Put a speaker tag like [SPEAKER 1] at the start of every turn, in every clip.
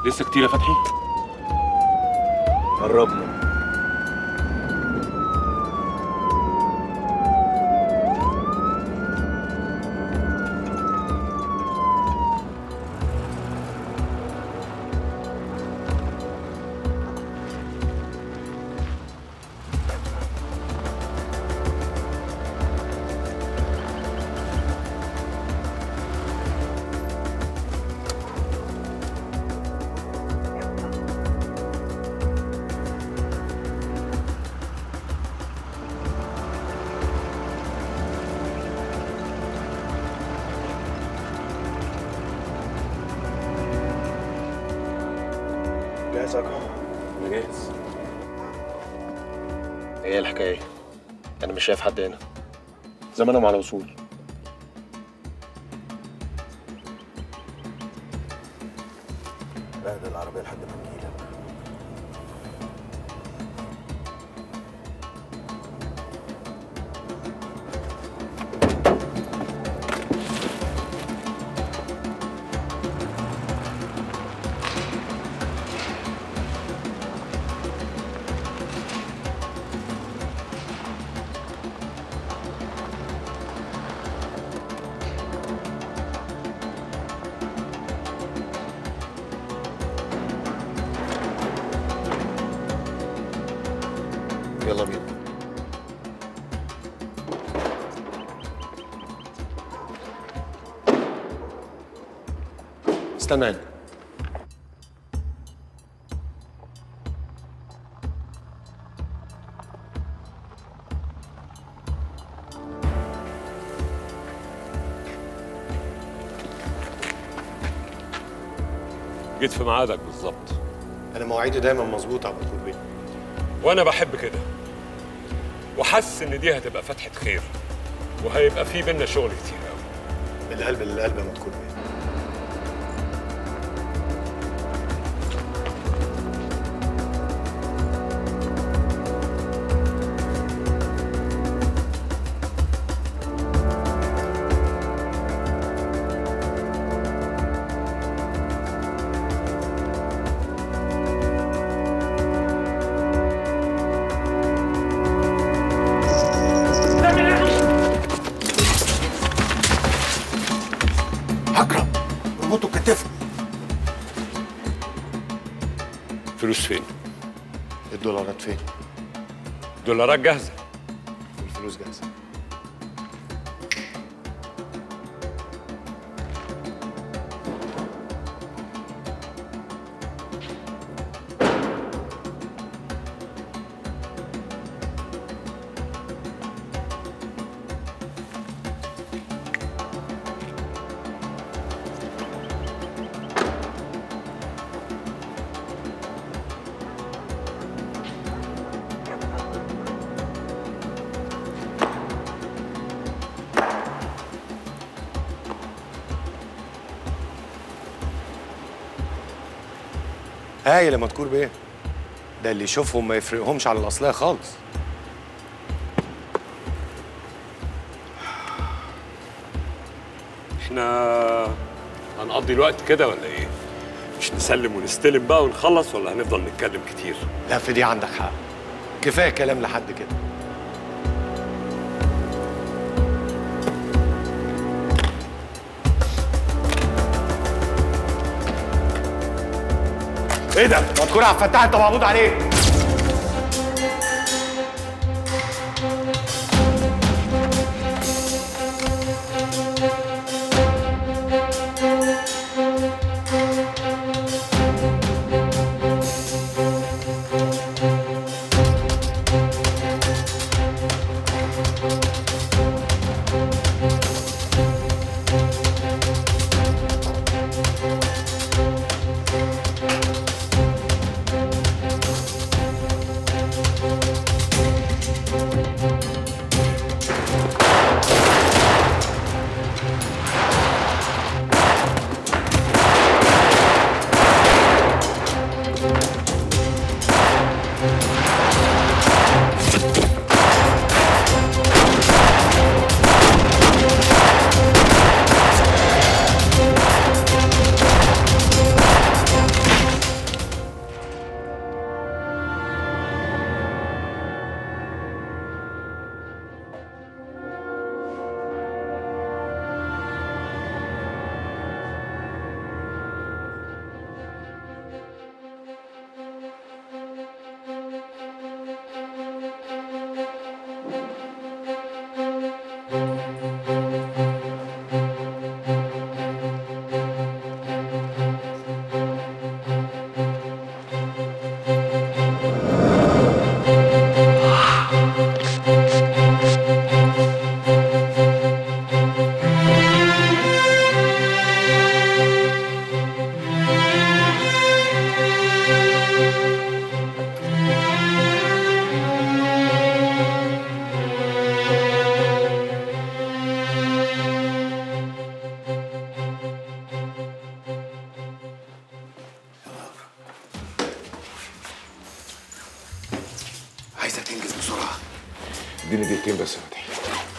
[SPEAKER 1] لسه كتير يا فتحي
[SPEAKER 2] قربنا جاهز يا اكرم
[SPEAKER 1] انا جاهز
[SPEAKER 2] ايه الحكايه انا مش شايف حد هنا زمانهم على وصول بعد العربيه لحد ما نجيلك يلا بينا استنى هنا
[SPEAKER 1] جيت في ميعادك بالظبط
[SPEAKER 2] انا مواعيدي دايما مظبوطه على طول بيه
[SPEAKER 1] وانا بحب كده وحاسس ان دي هتبقى فتحه خير وهيبقى في بينا شغل كتير قوي
[SPEAKER 2] القلب للقلب ما تكون بيه اكرم اربطه بكتفه
[SPEAKER 1] فلوس فين
[SPEAKER 2] الدولارات فين
[SPEAKER 1] دولارات جاهزه
[SPEAKER 2] والفلوس جاهزه هاي لما تكون بيه ده اللي يشوفهم ما يفرقهمش عن الاصليه خالص
[SPEAKER 1] احنا هنقضي الوقت كده ولا ايه مش نسلم ونستلم بقى ونخلص ولا هنفضل نتكلم كتير
[SPEAKER 2] لا في دي عندك حق كفايه كلام لحد كده ايه ده؟ مذكور عبد الفتاح انت مقبوض عليه
[SPEAKER 3] اديني دقيقتين بس يا فتحي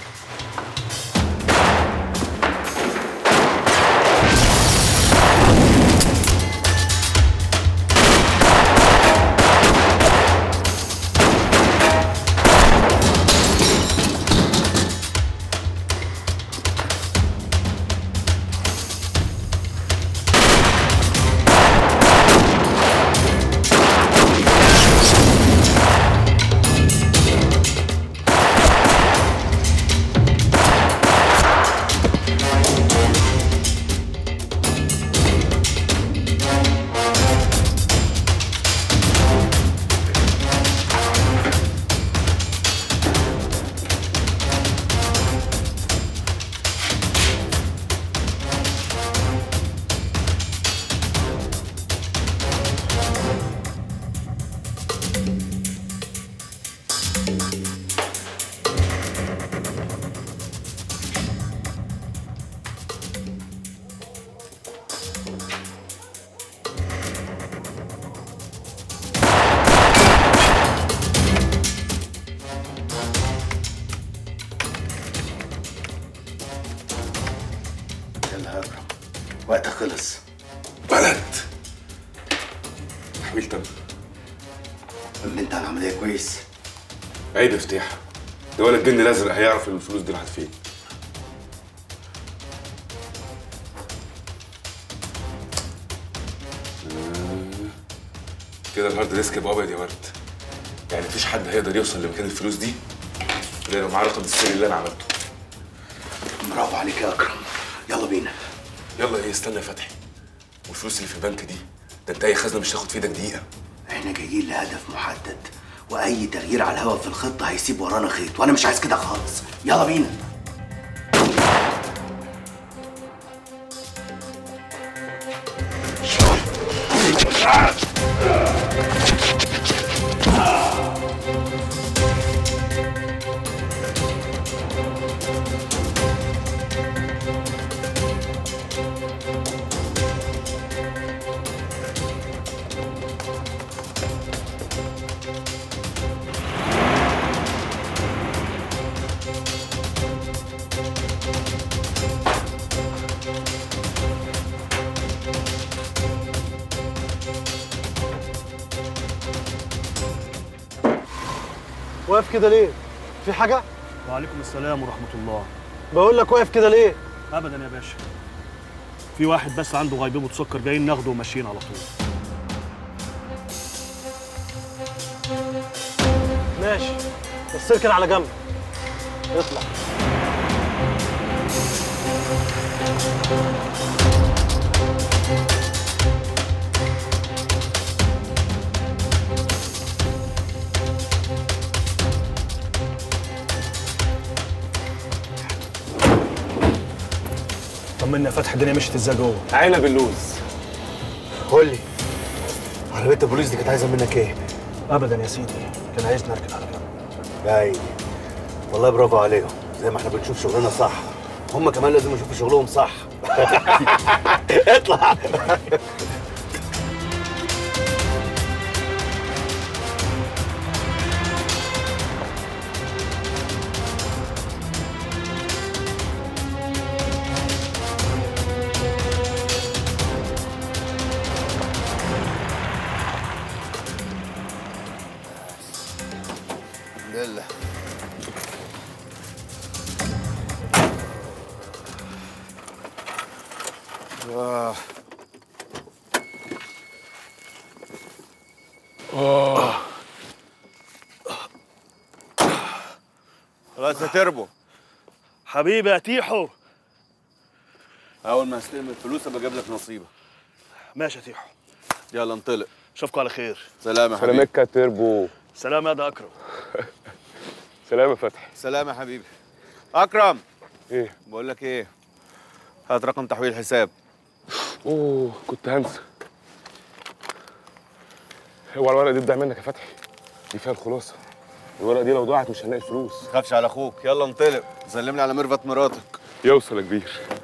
[SPEAKER 4] يلا يا اكرم وقتك خلص
[SPEAKER 3] بلد تحويل تم
[SPEAKER 4] قول لي انت على العمليه كويس
[SPEAKER 3] عيد افتتاح ده ولا الجن الازرق هيعرف ان الفلوس دي راحت فين آه. كده الهارد ديسك يبقى ابيض يا ورد يعني مفيش حد هيقدر يوصل لمكان الفلوس دي الا لو معاه رقم السري اللي انا عملته
[SPEAKER 4] برافو عليك يا اكرم يلا بينا
[SPEAKER 3] يلا ايه استنى يا فتحي والفلوس اللي في البنك دي ده انت اي خزنه مش تاخد في ايدك دقيقه
[SPEAKER 4] احنا جايين لهدف محدد واي تغيير على الهوا في الخطه هيسيب ورانا خيط وانا مش عايز كده خالص يلا بينا
[SPEAKER 5] واقف كده ليه؟ في حاجة؟
[SPEAKER 6] وعليكم السلام ورحمة الله
[SPEAKER 5] بقول لك واقف كده ليه؟
[SPEAKER 6] أبدا يا باشا في واحد بس عنده غيبوبة سكر جايين ناخده وماشيين على طول
[SPEAKER 5] ماشي بس اركن على جنب اطلع طمنا يا فتحي الدنيا مشيت ازاي جوه
[SPEAKER 3] عنب اللوز
[SPEAKER 5] قول لي عربية البوليس دي كانت عايزة منك ايه؟ ابدا يا سيدي كان عايز نركن على جنب
[SPEAKER 4] يا عيني والله برافو عليهم زي ما احنا بنشوف شغلنا صح هم كمان لازم يشوفوا شغلهم صح اطلع
[SPEAKER 2] لله آه. خلاص يا تربو
[SPEAKER 6] حبيبي يا تيحو
[SPEAKER 2] اول ما استلم الفلوس ابقى اجيب لك نصيبك
[SPEAKER 6] ماشي يا تيحو
[SPEAKER 2] يلا انطلق
[SPEAKER 6] اشوفكم على خير
[SPEAKER 2] سلام يا حبيبي
[SPEAKER 3] سلامك يا تربو
[SPEAKER 6] سلام يا ده أكرم
[SPEAKER 3] سلام يا فتحي
[SPEAKER 2] سلام يا حبيبي اكرم
[SPEAKER 3] ايه
[SPEAKER 2] بقول لك ايه هات رقم تحويل الحساب
[SPEAKER 3] اوه كنت هنسى هو الورقه دي تضيع منك يا فتحي دي فيها الخلاصه الورقه دي لو ضاعت مش هنلاقي الفلوس
[SPEAKER 2] تخافش على اخوك يلا انطلق سلم لي على ميرفت مراتك
[SPEAKER 3] يوصل يا كبير